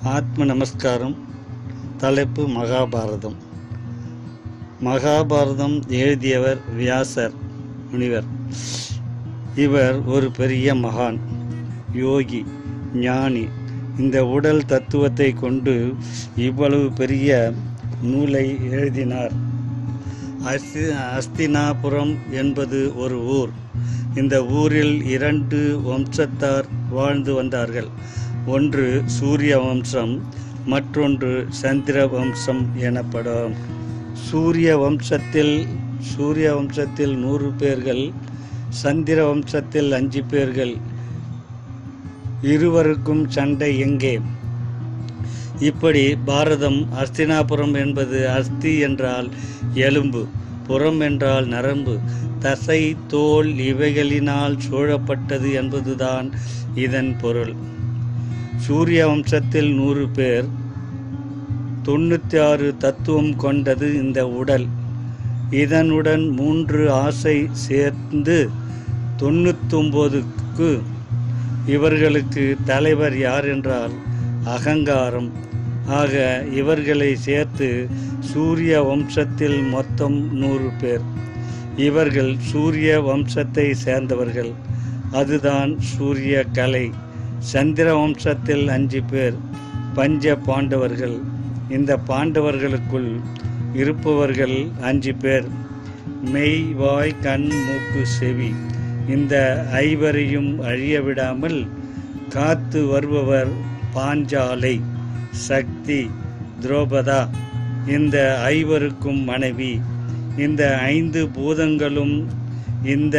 ஆத்ம நமஸ்காரம் தலைப்பு மகாபாரதம் மகாபாரதம் எழுதியவர் வியாசர் முனிவர் இவர் ஒரு பெரிய மகான் யோகி ஞானி இந்த உடல் தத்துவத்தை கொண்டு இவ்வளவு பெரிய நூலை எழுதினார் அஸ்தி அஸ்தினாபுரம் என்பது ஒரு ஊர் இந்த ஊரில் இரண்டு வம்சத்தார் வாழ்ந்து வந்தார்கள் ஒன்று சூரிய வம்சம் மற்றொன்று சந்திர வம்சம் எனப்படும் சூரிய வம்சத்தில் சூரிய வம்சத்தில் நூறு பேர்கள் சந்திர வம்சத்தில் அஞ்சு பேர்கள் இருவருக்கும் சண்டை எங்கே இப்படி பாரதம் அஸ்தினாபுரம் என்பது அஸ்தி என்றால் எலும்பு புறம் என்றால் நரம்பு தசை தோல் இவைகளினால் சூழப்பட்டது என்பதுதான் இதன் பொருள் சூரிய வம்சத்தில் நூறு பேர் தொண்ணூற்றி ஆறு தத்துவம் கொண்டது இந்த உடல் இதனுடன் மூன்று ஆசை சேர்ந்து தொண்ணூத்தொம்போதுக்கு இவர்களுக்கு தலைவர் யார் என்றால் அகங்காரம் ஆக இவர்களை சேர்த்து சூரிய வம்சத்தில் மொத்தம் நூறு பேர் இவர்கள் சூரிய வம்சத்தை சேர்ந்தவர்கள் அதுதான் சூரிய கலை சந்திர வம்சத்தில் அஞ்சு பேர் பஞ்ச பாண்டவர்கள் இந்த பாண்டவர்களுக்குள் இருப்பவர்கள் அஞ்சு பேர் மெய் வாய் கண் மூக்கு செவி இந்த ஐவரையும் அழிய விடாமல் காத்து வருபவர் பாஞ்சாலை சக்தி துரோபதா இந்த ஐவருக்கும் மனைவி இந்த ஐந்து பூதங்களும் இந்த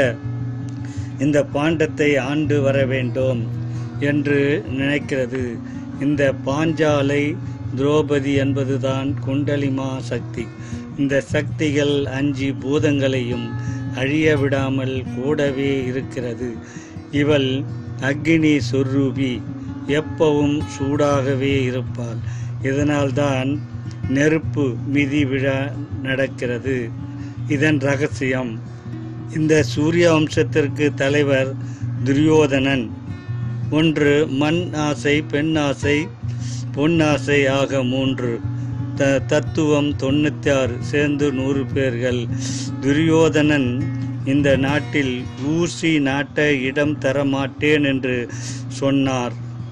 இந்த பாண்டத்தை ஆண்டு வர வேண்டும் என்று நினைக்கிறது இந்த பாஞ்சாலை துரோபதி என்பதுதான் குண்டலிமா சக்தி இந்த சக்திகள் அஞ்சு பூதங்களையும் அழிய விடாமல் கூடவே இருக்கிறது இவள் அக்னி சொரூபி எப்பவும் சூடாகவே இருப்பாள் இதனால்தான் நெருப்பு மிதி விழா நடக்கிறது இதன் ரகசியம் இந்த சூரிய வம்சத்திற்கு தலைவர் துரியோதனன் ஒன்று மண் ஆசை பெண் ஆசை பொன்னாசை ஆக மூன்று த தத்துவம் தொண்ணூற்றி ஆறு சேர்ந்து நூறு பேர்கள் துரியோதனன் இந்த நாட்டில் ஊசி நாட்ட இடம் தர மாட்டேன் என்று சொன்னார்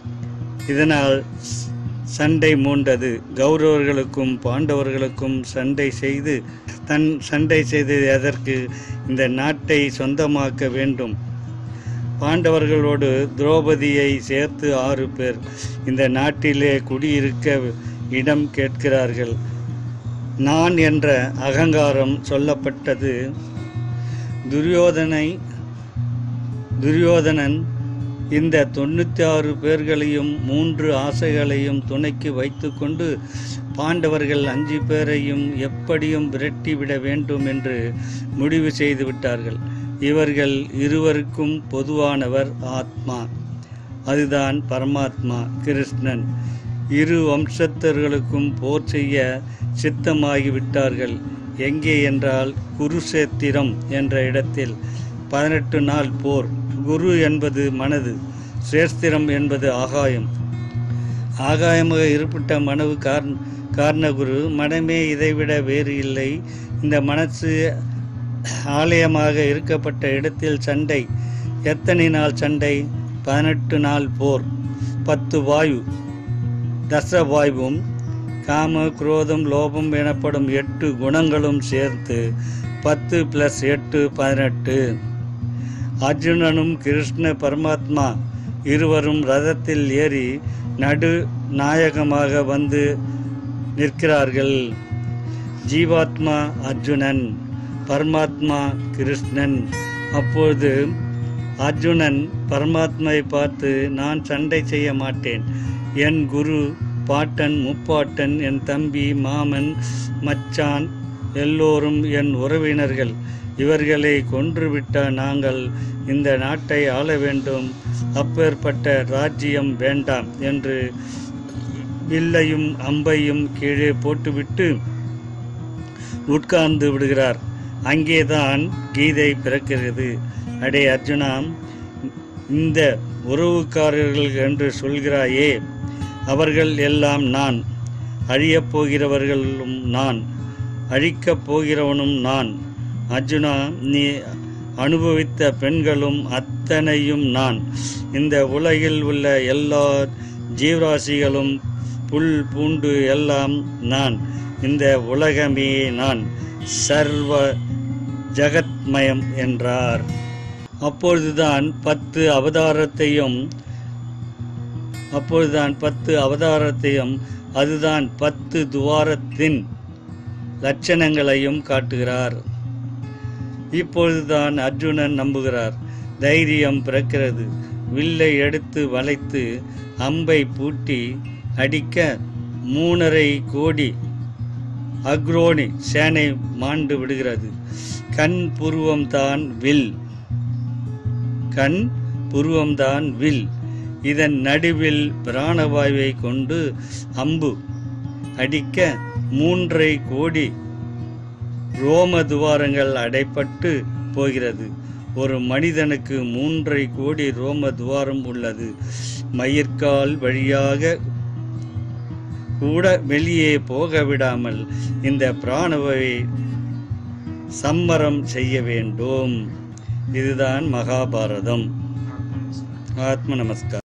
இதனால் சண்டை மூண்டது கௌரவர்களுக்கும் பாண்டவர்களுக்கும் சண்டை செய்து தன் சண்டை செய்து எதற்கு இந்த நாட்டை சொந்தமாக்க வேண்டும் பாண்டவர்களோடு திரௌபதியை சேர்த்து ஆறு பேர் இந்த நாட்டிலே குடியிருக்க இடம் கேட்கிறார்கள் நான் என்ற அகங்காரம் சொல்லப்பட்டது துரியோதனை துரியோதனன் இந்த தொண்ணூற்றி ஆறு பேர்களையும் மூன்று ஆசைகளையும் துணைக்கு வைத்துக்கொண்டு பாண்டவர்கள் அஞ்சு பேரையும் எப்படியும் விரட்டிவிட வேண்டும் என்று முடிவு செய்து விட்டார்கள் இவர்கள் இருவருக்கும் பொதுவானவர் ஆத்மா அதுதான் பரமாத்மா கிருஷ்ணன் இரு வம்சத்தர்களுக்கும் போர் செய்ய சித்தமாகிவிட்டார்கள் எங்கே என்றால் குருசேத்திரம் என்ற இடத்தில் பதினெட்டு நாள் போர் குரு என்பது மனது சேஸ்திரம் என்பது ஆகாயம் ஆகாயமாக இருப்பிட்ட மனவு கார் காரணகுரு மனமே இதைவிட வேறு இல்லை இந்த மனசு ஆலயமாக இருக்கப்பட்ட இடத்தில் சண்டை எத்தனை நாள் சண்டை பதினெட்டு நாள் போர் பத்து வாயு தசவாயுவும் காம குரோதம் லோபம் எனப்படும் எட்டு குணங்களும் சேர்த்து பத்து பிளஸ் எட்டு பதினெட்டு அர்ஜுனனும் கிருஷ்ண பரமாத்மா இருவரும் ரதத்தில் ஏறி நடு நாயகமாக வந்து நிற்கிறார்கள் ஜீவாத்மா அர்ஜுனன் பரமாத்மா கிருஷ்ணன் அப்பொழுது அர்ஜுனன் பரமாத்மாவை பார்த்து நான் சண்டை செய்ய மாட்டேன் என் குரு பாட்டன் முப்பாட்டன் என் தம்பி மாமன் மச்சான் எல்லோரும் என் உறவினர்கள் இவர்களை கொன்றுவிட்ட நாங்கள் இந்த நாட்டை ஆள வேண்டும் அப்பேற்பட்ட ராஜ்யம் வேண்டாம் என்று வில்லையும் அம்பையும் கீழே போட்டுவிட்டு உட்கார்ந்து விடுகிறார் அங்கேதான் கீதை பிறக்கிறது அடே அர்ஜுனா இந்த உறவுக்காரர்கள் என்று சொல்கிறாயே அவர்கள் எல்லாம் நான் அழியப் போகிறவர்களும் நான் அழிக்கப் போகிறவனும் நான் அர்ஜுனா நீ அனுபவித்த பெண்களும் அத்தனையும் நான் இந்த உலகில் உள்ள எல்லா ஜீவராசிகளும் புல் பூண்டு எல்லாம் நான் இந்த உலகமே நான் சர்வ ஜகத்மயம் என்றார் அப்பொழுதுதான் பத்து அவதாரத்தையும் அப்பொழுதுதான் பத்து அவதாரத்தையும் அதுதான் பத்து துவாரத்தின் லட்சணங்களையும் காட்டுகிறார் இப்பொழுதுதான் அர்ஜுனன் நம்புகிறார் தைரியம் பிறக்கிறது வில்லை எடுத்து வளைத்து அம்பை பூட்டி அடிக்க மூணரை கோடி அக்ரோனி சேனை மாண்டு விடுகிறது கண் புருவம்தான் வில் கண் புருவம்தான் வில் இதன் நடுவில் பிராணவாயுவை கொண்டு அம்பு அடிக்க மூன்றை கோடி ரோம துவாரங்கள் அடைப்பட்டு போகிறது ஒரு மனிதனுக்கு மூன்றை கோடி ரோம துவாரம் உள்ளது மயிர்கால் வழியாக கூட வெளியே போக விடாமல் இந்த பிராணவை சம்மரம் செய்ய வேண்டும் இதுதான் மகாபாரதம் ஆத்ம நமஸ்கார்